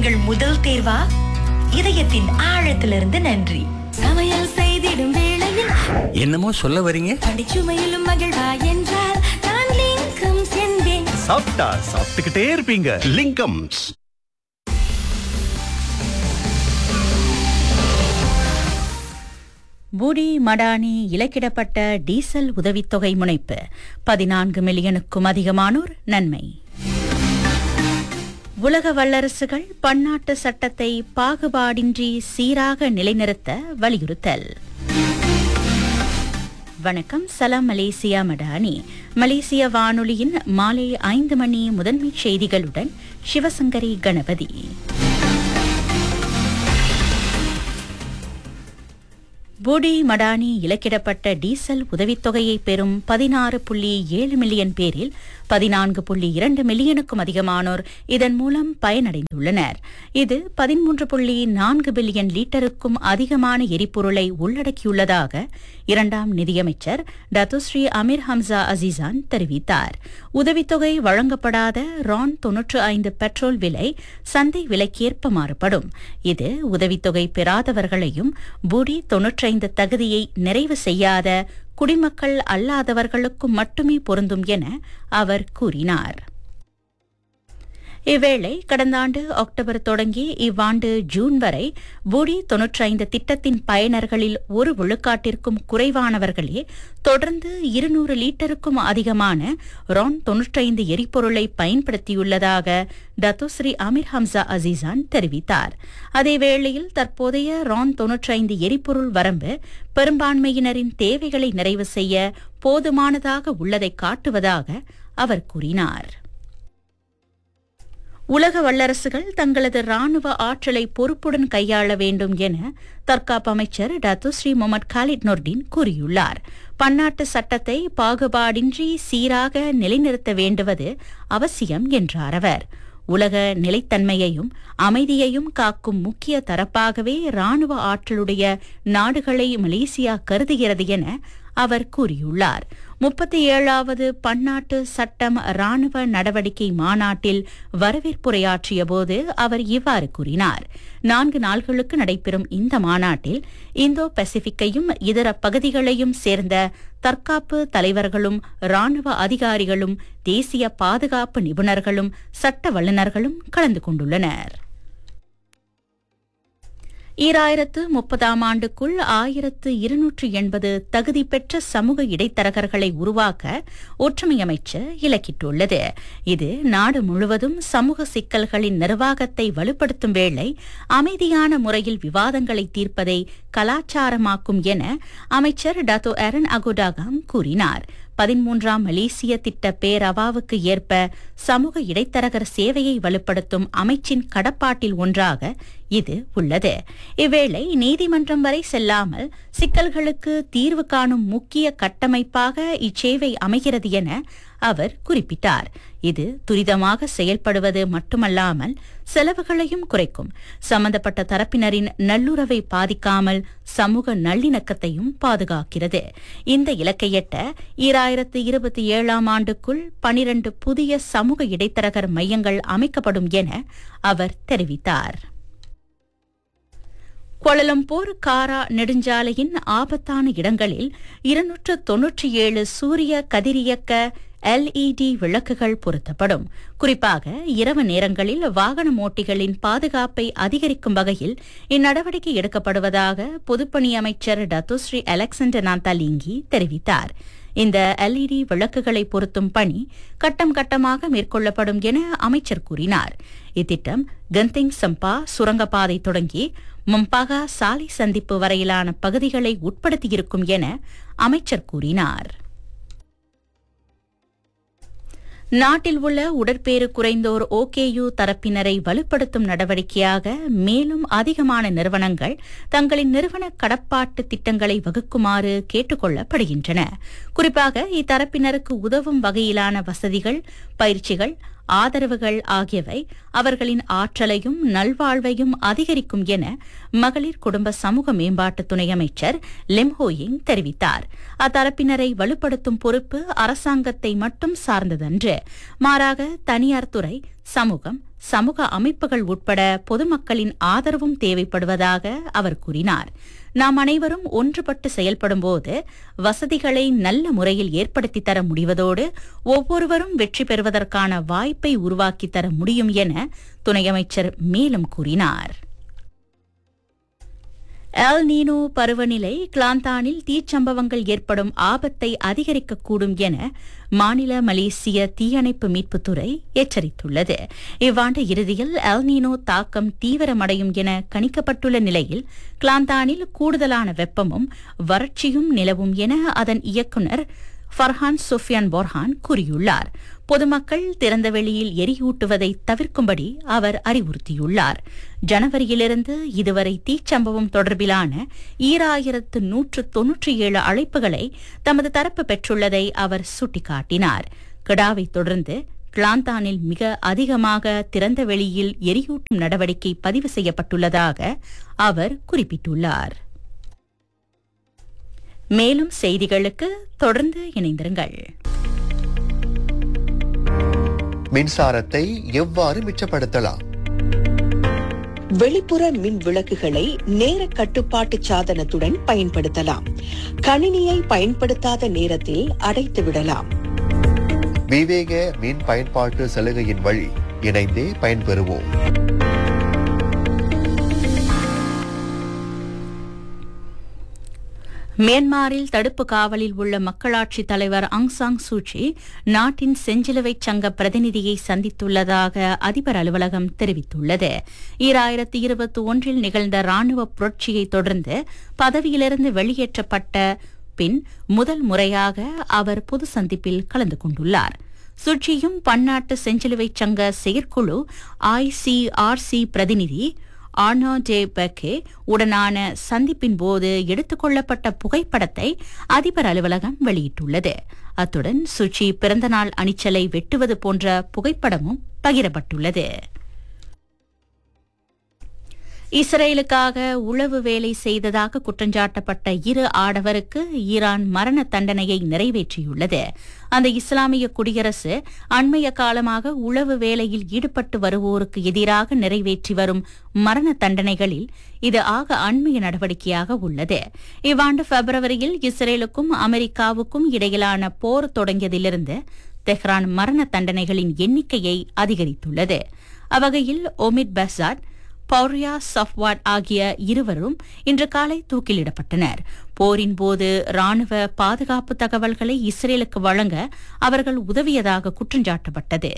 உங்கள் முதல் தேர்வா இதயத்தின் ஆழத்திலிருந்து நன்றி சமையல் செய்திடும் வேளையில் என்னமோ சொல்ல வரீங்க படிச்சுமையிலும் மகிழ்வா என்றால் நான் லிங்கம் சென்றேன் சாப்பிட்டா சாப்பிட்டுக்கிட்டே இருப்பீங்க லிங்கம்ஸ் பூடி மடானி இலக்கிடப்பட்ட டீசல் உதவித்தொகை முனைப்பு பதினான்கு மில்லியனுக்கும் அதிகமானோர் நன்மை உலக வல்லரசுகள் பன்னாட்டு சட்டத்தை பாகுபாடின்றி சீராக நிலைநிறுத்த வலியுறுத்தல் வணக்கம் சலாம் மலேசியா மடானி மலேசிய வானொலியின் மாலை ஐந்து மணி முதன்மைச் செய்திகளுடன் சிவசங்கரி கணபதி பூடி மடானி இலக்கிடப்பட்ட டீசல் உதவித்தொகையை பெறும் பதினாறு புள்ளி ஏழு மில்லியன் பேரில் பதினான்கு புள்ளி இரண்டு மில்லியனுக்கும் அதிகமானோர் இதன் மூலம் பயனடைந்துள்ளனர் இது பதிமூன்று புள்ளி நான்கு பில்லியன் லீட்டருக்கும் அதிகமான எரிபொருளை உள்ளடக்கியுள்ளதாக இரண்டாம் நிதியமைச்சர் டத்துஸ்ரீ அமீர் ஹம்சா அசிசான் தெரிவித்தார் உதவித்தொகை வழங்கப்படாத ரான் தொன்னூற்று ஐந்து பெட்ரோல் விலை சந்தை விலைக்கேற்ப மாறுபடும் இது உதவித்தொகை பெறாதவர்களையும் பூடி தொன்னூற்றைந்து தகுதியை நிறைவு செய்யாத குடிமக்கள் அல்லாதவர்களுக்கும் மட்டுமே பொருந்தும் என அவர் கூறினார் இவ்வேளை கடந்த ஆண்டு அக்டோபர் தொடங்கி இவ்வாண்டு ஜூன் வரை பூடி தொன்னூற்றைந்து திட்டத்தின் பயனர்களில் ஒரு விழுக்காட்டிற்கும் குறைவானவர்களே தொடர்ந்து இருநூறு லீட்டருக்கும் அதிகமான ரான் தொன்னூற்றைந்து எரிபொருளை பயன்படுத்தியுள்ளதாக டத்துஸ்ரீ அமீர் ஹம்சா அசீசான் தெரிவித்தார் அதேவேளையில் தற்போதைய ரான் தொன்னூற்றைந்து எரிபொருள் வரம்பு பெரும்பான்மையினரின் தேவைகளை நிறைவு செய்ய போதுமானதாக உள்ளதை காட்டுவதாக அவர் கூறினார் உலக வல்லரசுகள் தங்களது ராணுவ ஆற்றலை பொறுப்புடன் கையாள வேண்டும் என தற்காப்பு அமைச்சர் டத்துஸ்ரீ முகமது காலிட் நொர்டின் கூறியுள்ளார் பன்னாட்டு சட்டத்தை பாகுபாடின்றி சீராக நிலைநிறுத்த வேண்டுவது அவசியம் என்றார் அவர் உலக நிலைத்தன்மையையும் அமைதியையும் காக்கும் முக்கிய தரப்பாகவே ராணுவ ஆற்றலுடைய நாடுகளை மலேசியா கருதுகிறது என அவர் கூறியுள்ளார் முப்பத்தி ஏழாவது பன்னாட்டு சட்டம் ராணுவ நடவடிக்கை மாநாட்டில் வரவேற்புரையாற்றிய போது அவர் இவ்வாறு கூறினார் நான்கு நாள்களுக்கு நடைபெறும் இந்த மாநாட்டில் இந்தோ பசிபிக்கையும் இதர பகுதிகளையும் சேர்ந்த தற்காப்பு தலைவர்களும் ராணுவ அதிகாரிகளும் தேசிய பாதுகாப்பு நிபுணர்களும் சட்ட வல்லுநர்களும் கலந்து கொண்டுள்ளனர் ஈராயிரத்து முப்பதாம் ஆண்டுக்குள் ஆயிரத்து இருநூற்று எண்பது தகுதி பெற்ற சமூக இடைத்தரகர்களை உருவாக்க ஒற்றுமை அமைச்சர் இலக்கிட்டுள்ளது இது நாடு முழுவதும் சமூக சிக்கல்களின் நிர்வாகத்தை வலுப்படுத்தும் வேளை அமைதியான முறையில் விவாதங்களை தீர்ப்பதை கலாச்சாரமாக்கும் என அமைச்சர் டத்தோ எரன் அகுடாகாம் கூறினார் பதிமூன்றாம் மலேசிய திட்ட பேரவாவுக்கு ஏற்ப சமூக இடைத்தரகர் சேவையை வலுப்படுத்தும் அமைச்சின் கடப்பாட்டில் ஒன்றாக இது உள்ளது இவ்வேளை நீதிமன்றம் வரை செல்லாமல் சிக்கல்களுக்கு தீர்வு காணும் முக்கிய கட்டமைப்பாக இச்சேவை அமைகிறது என அவர் குறிப்பிட்டார் இது துரிதமாக செயல்படுவது மட்டுமல்லாமல் செலவுகளையும் குறைக்கும் சம்பந்தப்பட்ட தரப்பினரின் நல்லுறவை பாதிக்காமல் சமூக நல்லிணக்கத்தையும் பாதுகாக்கிறது இந்த இலக்கை எட்ட ஈராயிரத்து இருபத்தி ஏழாம் ஆண்டுக்குள் பனிரண்டு புதிய சமூக இடைத்தரகர் மையங்கள் அமைக்கப்படும் என அவர் தெரிவித்தார் கோலலம்பூர் காரா நெடுஞ்சாலையின் ஆபத்தான இடங்களில் இருநூற்று தொன்னூற்றி ஏழு சூரிய கதிரியக்க எல்இடி விளக்குகள் பொருத்தப்படும் குறிப்பாக இரவு நேரங்களில் வாகன ஓட்டிகளின் பாதுகாப்பை அதிகரிக்கும் வகையில் இந்நடவடிக்கை எடுக்கப்படுவதாக பொதுப்பணி அமைச்சர் டத்துஸ்ரீ அலெக்சாண்டர் நாந்தாலிங்கி தெரிவித்தார் இந்த எல்இடி விளக்குகளை பொருத்தும் பணி கட்டம் கட்டமாக மேற்கொள்ளப்படும் என அமைச்சர் கூறினார் இத்திட்டம் கந்திங் சம்பா சுரங்கப்பாதை தொடங்கி மும்பகா சாலை சந்திப்பு வரையிலான பகுதிகளை உட்படுத்தியிருக்கும் என அமைச்சர் கூறினார் நாட்டில் உள்ள உடற்பேறு குறைந்தோர் ஓகேயு தரப்பினரை வலுப்படுத்தும் நடவடிக்கையாக மேலும் அதிகமான நிறுவனங்கள் தங்களின் நிறுவன கடப்பாட்டு திட்டங்களை வகுக்குமாறு கேட்டுக் கொள்ளப்படுகின்றன குறிப்பாக இத்தரப்பினருக்கு உதவும் வகையிலான வசதிகள் பயிற்சிகள் ஆதரவுகள் ஆகியவை அவர்களின் ஆற்றலையும் நல்வாழ்வையும் அதிகரிக்கும் என மகளிர் குடும்ப சமூக மேம்பாட்டு துணை அமைச்சர் லெம்ஹோயிங் தெரிவித்தார் அத்தரப்பினரை வலுப்படுத்தும் பொறுப்பு அரசாங்கத்தை மட்டும் சார்ந்ததன்று மாறாக தனியார் துறை சமூகம் சமூக அமைப்புகள் உட்பட பொதுமக்களின் ஆதரவும் தேவைப்படுவதாக அவர் கூறினார் நாம் அனைவரும் ஒன்றுபட்டு செயல்படும்போது வசதிகளை நல்ல முறையில் ஏற்படுத்தித் தர முடிவதோடு ஒவ்வொருவரும் வெற்றி பெறுவதற்கான வாய்ப்பை உருவாக்கித் தர முடியும் என துணை அமைச்சர் மேலும் கூறினார் எல் நீனோ பருவநிலை கிளாந்தானில் தீச்சம்பவங்கள் ஏற்படும் ஆபத்தை அதிகரிக்கக்கூடும் என மாநில மலேசிய தீயணைப்பு மீட்புத்துறை எச்சரித்துள்ளது இவ்வாண்டு இறுதியில் எல் நீனோ தாக்கம் தீவிரமடையும் என கணிக்கப்பட்டுள்ள நிலையில் கிளாந்தானில் கூடுதலான வெப்பமும் வறட்சியும் நிலவும் என அதன் இயக்குநர் ஃபர்ஹான் சுஃபியான் போர்ஹான் கூறியுள்ளார் பொதுமக்கள் திறந்த வெளியில் எரியூட்டுவதை தவிர்க்கும்படி அவர் அறிவுறுத்தியுள்ளார் ஜனவரியிலிருந்து இதுவரை தீச்சம்பவம் தொடர்பிலான ஈராயிரத்து நூற்று தொன்னூற்றி ஏழு அழைப்புகளை தமது தரப்பு பெற்றுள்ளதை அவர் சுட்டிக்காட்டினார் கிடாவை தொடர்ந்து கிளாந்தானில் மிக அதிகமாக திறந்த வெளியில் எரியூட்டும் நடவடிக்கை பதிவு செய்யப்பட்டுள்ளதாக அவர் குறிப்பிட்டுள்ளார் மேலும் செய்திகளுக்கு தொடர்ந்து இணைந்திருங்கள் மின்சாரத்தை எவ்வாறு மிச்சப்படுத்தலாம் வெளிப்புற மின் விளக்குகளை நேர கட்டுப்பாட்டு சாதனத்துடன் பயன்படுத்தலாம் கணினியை பயன்படுத்தாத நேரத்தில் அடைத்து விடலாம் விவேக மின் பயன்பாட்டு சலுகையின் வழி இணைந்தே பயன்பெறுவோம் மியான்மரில் தடுப்பு காவலில் உள்ள மக்களாட்சி தலைவர் அங் சாங் சூச்சி நாட்டின் செஞ்சிலுவைச் சங்க பிரதிநிதியை சந்தித்துள்ளதாக அதிபர் அலுவலகம் தெரிவித்துள்ளது ஈராயிரத்தி இருபத்தி ஒன்றில் நிகழ்ந்த ராணுவ புரட்சியை தொடர்ந்து பதவியிலிருந்து வெளியேற்றப்பட்ட பின் முதல் முறையாக அவர் பொது சந்திப்பில் கலந்து கொண்டுள்ளார் சுட்சியும் பன்னாட்டு செஞ்சிலுவைச் சங்க செயற்குழு ஐசிஆர்சி பிரதிநிதி ஆர்னோ ஜே பெக்கே உடனான சந்திப்பின் போது எடுத்துக் கொள்ளப்பட்ட புகைப்படத்தை அதிபர் அலுவலகம் வெளியிட்டுள்ளது அத்துடன் சுச்சி பிறந்தநாள் அணிச்சலை வெட்டுவது போன்ற புகைப்படமும் பகிரப்பட்டுள்ளது இஸ்ரேலுக்காக உளவு வேலை செய்ததாக குற்றஞ்சாட்டப்பட்ட இரு ஆடவருக்கு ஈரான் மரண தண்டனையை நிறைவேற்றியுள்ளது அந்த இஸ்லாமிய குடியரசு அண்மைய காலமாக உளவு வேலையில் ஈடுபட்டு வருவோருக்கு எதிராக நிறைவேற்றி வரும் மரண தண்டனைகளில் இது ஆக அண்மைய நடவடிக்கையாக உள்ளது இவ்வாண்டு பிப்ரவரியில் இஸ்ரேலுக்கும் அமெரிக்காவுக்கும் இடையிலான போர் தொடங்கியதிலிருந்து தெஹ்ரான் மரண தண்டனைகளின் எண்ணிக்கையை அதிகரித்துள்ளது அவ்வகையில் ஒமித் பசாட் பௌரியா சஃப்வாட் ஆகிய இருவரும் இன்று காலை தூக்கிலிடப்பட்டனர் போரின் போது ராணுவ பாதுகாப்பு தகவல்களை இஸ்ரேலுக்கு வழங்க அவர்கள் உதவியதாக குற்றஞ்சாட்டப்பட்டது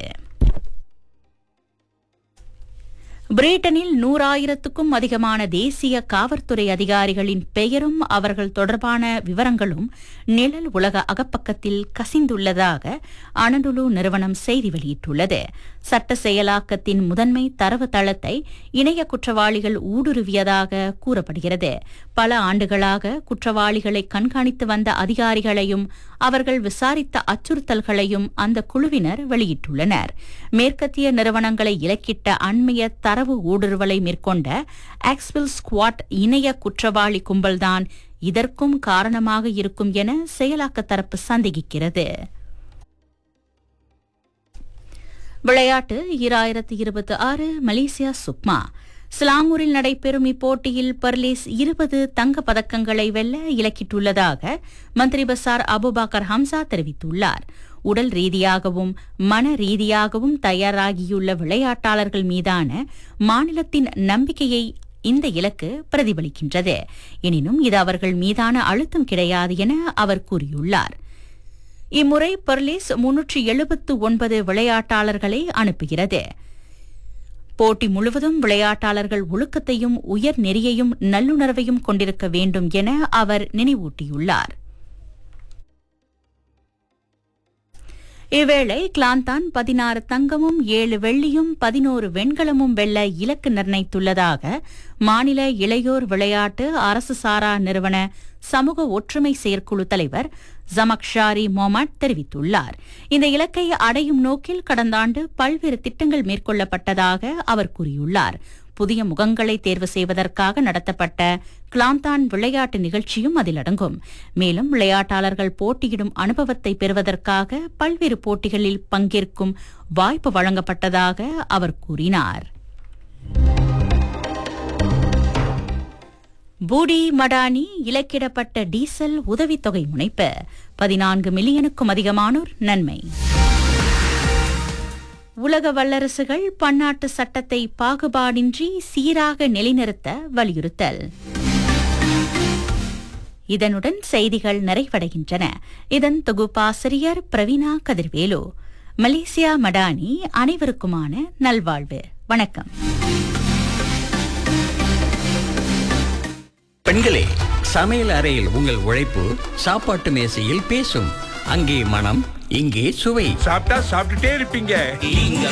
பிரிட்டனில் நூறாயிரத்துக்கும் அதிகமான தேசிய காவல்துறை அதிகாரிகளின் பெயரும் அவர்கள் தொடர்பான விவரங்களும் நிழல் உலக அகப்பக்கத்தில் கசிந்துள்ளதாக அனடுலு நிறுவனம் செய்தி வெளியிட்டுள்ளது சட்ட செயலாக்கத்தின் முதன்மை தரவு தளத்தை இணைய குற்றவாளிகள் ஊடுருவியதாக கூறப்படுகிறது பல ஆண்டுகளாக குற்றவாளிகளை கண்காணித்து வந்த அதிகாரிகளையும் அவர்கள் விசாரித்த அச்சுறுத்தல்களையும் அந்த குழுவினர் வெளியிட்டுள்ளனர் மேற்கத்திய நிறுவனங்களை இலக்கிட்ட அண்மைய தரவு ஊடுருவலை மேற்கொண்ட ஆக்ஸ்வில் ஸ்குவாட் இணைய குற்றவாளி கும்பல்தான் இதற்கும் காரணமாக இருக்கும் என செயலாக்க தரப்பு சந்தேகிக்கிறது விளையாட்டு ஈராயிரத்தி இருபத்தி ஆறு மலேசியா சுக்மா சிலாங்கூரில் நடைபெறும் இப்போட்டியில் பர்லேஸ் இருபது தங்க பதக்கங்களை வெல்ல இலக்கிட்டுள்ளதாக மந்திரி பசார் அபுபாக்கர் ஹம்சா தெரிவித்துள்ளார் உடல் ரீதியாகவும் மன ரீதியாகவும் தயாராகியுள்ள விளையாட்டாளர்கள் மீதான மாநிலத்தின் நம்பிக்கையை இந்த இலக்கு பிரதிபலிக்கின்றது எனினும் இது அவர்கள் மீதான அழுத்தம் கிடையாது என அவர் கூறியுள்ளார் இம்முறை பர்லேஸ் முன்னூற்றி எழுபத்து ஒன்பது விளையாட்டாளர்களை அனுப்புகிறது போட்டி முழுவதும் விளையாட்டாளர்கள் ஒழுக்கத்தையும் உயர் நெறியையும் நல்லுணர்வையும் கொண்டிருக்க வேண்டும் என அவர் நினைவூட்டியுள்ளார் இவ்வேளை கிளாந்தான் பதினாறு தங்கமும் ஏழு வெள்ளியும் பதினோரு வெண்கலமும் வெல்ல இலக்கு நிர்ணயித்துள்ளதாக மாநில இளையோர் விளையாட்டு அரசு சாரா நிறுவன சமூக ஒற்றுமை செயற்குழு தலைவர் ஜமக்ஷாரி மொமாட் தெரிவித்துள்ளார் இந்த இலக்கை அடையும் நோக்கில் கடந்த ஆண்டு பல்வேறு திட்டங்கள் மேற்கொள்ளப்பட்டதாக அவர் கூறியுள்ளார் புதிய முகங்களை தேர்வு செய்வதற்காக நடத்தப்பட்ட கிளாந்தான் விளையாட்டு நிகழ்ச்சியும் அதில் அடங்கும் மேலும் விளையாட்டாளர்கள் போட்டியிடும் அனுபவத்தை பெறுவதற்காக பல்வேறு போட்டிகளில் பங்கேற்கும் வாய்ப்பு வழங்கப்பட்டதாக அவர் கூறினார் பூடி மடானி இலக்கிடப்பட்ட டீசல் உதவித்தொகை முனைப்பு பதினான்கு மில்லியனுக்கும் அதிகமானோர் நன்மை உலக வல்லரசுகள் பன்னாட்டு சட்டத்தை பாகுபாடின்றி சீராக நிலைநிறுத்த வலியுறுத்தல் இதனுடன் செய்திகள் நிறைவடைகின்றன இதன் தொகுப்பாசிரியர் பிரவீனா கதிர்வேலு மலேசியா மடானி அனைவருக்குமான நல்வாழ்வு வணக்கம் பெண்களே சமையல் அறையில் உங்கள் உழைப்பு சாப்பாட்டு மேசையில் பேசும் அங்கே மனம் இங்கே சுவை சாப்பிட்டா சாப்பிட்டுட்டே இருப்பீங்க இங்க